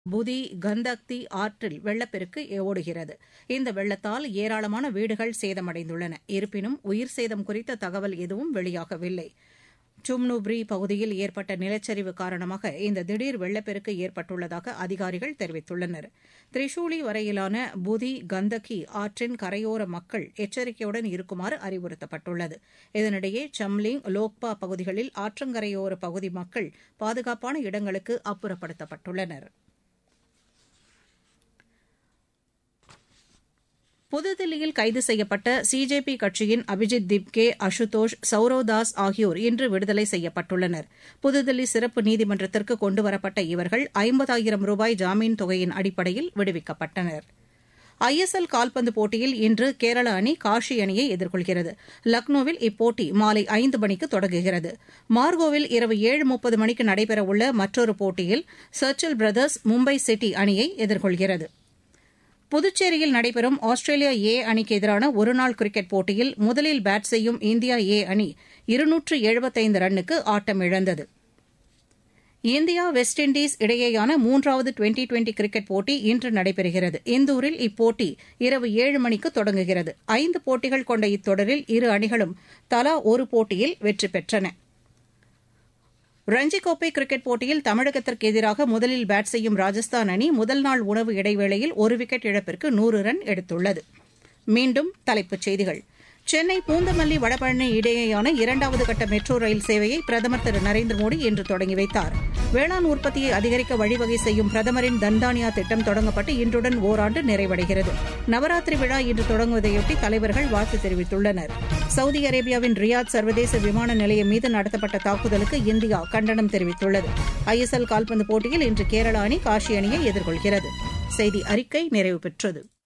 புதி கந்தக்தி ஆற்றில் வெள்ளப்பெருக்கு ஓடுகிறது இந்த வெள்ளத்தால் ஏராளமான வீடுகள் சேதமடைந்துள்ளன இருப்பினும் உயிர் சேதம் குறித்த தகவல் எதுவும் வெளியாகவில்லை சும்னுப்ரி பகுதியில் ஏற்பட்ட நிலச்சரிவு காரணமாக இந்த திடீர் வெள்ளப்பெருக்கு ஏற்பட்டுள்ளதாக அதிகாரிகள் தெரிவித்துள்ளனர் திரிசூலி வரையிலான புதி கந்தகி ஆற்றின் கரையோர மக்கள் எச்சரிக்கையுடன் இருக்குமாறு அறிவுறுத்தப்பட்டுள்ளது இதனிடையே சம்லிங் லோக்பா பகுதிகளில் ஆற்றங்கரையோர பகுதி மக்கள் பாதுகாப்பான இடங்களுக்கு அப்புறப்படுத்தப்பட்டுள்ளனா் புதுதில்லியில் கைது செய்யப்பட்ட சிஜேபி கட்சியின் அபிஜித் திப்கே அசுதோஷ் சௌரோதாஸ் ஆகியோர் இன்று விடுதலை செய்யப்பட்டுள்ளனர் புதுதில்லி சிறப்பு நீதிமன்றத்திற்கு கொண்டுவரப்பட்ட இவர்கள் ஐம்பதாயிரம் ரூபாய் ஜாமீன் தொகையின் அடிப்படையில் விடுவிக்கப்பட்டனர் ஐ எஸ் எல் கால்பந்து போட்டியில் இன்று கேரள அணி காஷி அணியை எதிர்கொள்கிறது லக்னோவில் இப்போட்டி மாலை ஐந்து மணிக்கு தொடங்குகிறது மார்கோவில் இரவு ஏழு முப்பது மணிக்கு நடைபெறவுள்ள மற்றொரு போட்டியில் சர்ச்சில் பிரதர்ஸ் மும்பை சிட்டி அணியை எதிர்கொள்கிறது புதுச்சேரியில் நடைபெறும் ஆஸ்திரேலியா ஏ அணிக்கு எதிரான ஒருநாள் கிரிக்கெட் போட்டியில் முதலில் பேட் செய்யும் இந்தியா ஏ அணி இருநூற்று எழுபத்தைந்து ரன்னுக்கு ஆட்டமிழந்தது இந்தியா வெஸ்ட் இண்டீஸ் இடையேயான மூன்றாவது டுவெண்டி டுவெண்டி கிரிக்கெட் போட்டி இன்று நடைபெறுகிறது இந்தூரில் இப்போட்டி இரவு ஏழு மணிக்கு தொடங்குகிறது ஐந்து போட்டிகள் கொண்ட இத்தொடரில் இரு அணிகளும் தலா ஒரு போட்டியில் வெற்றி பெற்றன ரஞ்சி கோப்பை கிரிக்கெட் போட்டியில் தமிழகத்திற்கு எதிராக முதலில் பேட் செய்யும் ராஜஸ்தான் அணி முதல் நாள் உணவு இடைவேளையில் ஒரு விக்கெட் இழப்பிற்கு நூறு ரன் எடுத்துள்ளது மீண்டும் தலைப்புச் செய்திகள் சென்னை பூந்தமல்லி வடபழனி இடையேயான இரண்டாவது கட்ட மெட்ரோ ரயில் சேவையை பிரதமர் திரு நரேந்திர மோடி இன்று தொடங்கி வைத்தார் வேளாண் உற்பத்தியை அதிகரிக்க வழிவகை செய்யும் பிரதமரின் தன்தானியா திட்டம் தொடங்கப்பட்டு இன்றுடன் ஓராண்டு நிறைவடைகிறது நவராத்திரி விழா இன்று தொடங்குவதையொட்டி தலைவர்கள் வாழ்த்து தெரிவித்துள்ளனர் சவுதி அரேபியாவின் ரியாத் சர்வதேச விமான நிலையம் மீது நடத்தப்பட்ட தாக்குதலுக்கு இந்தியா கண்டனம் தெரிவித்துள்ளது ஐஎஸ்எல் கால்பந்து போட்டியில் இன்று கேரள அணி காஷி அணியை எதிர்கொள்கிறது செய்தி அறிக்கை நிறைவு பெற்றது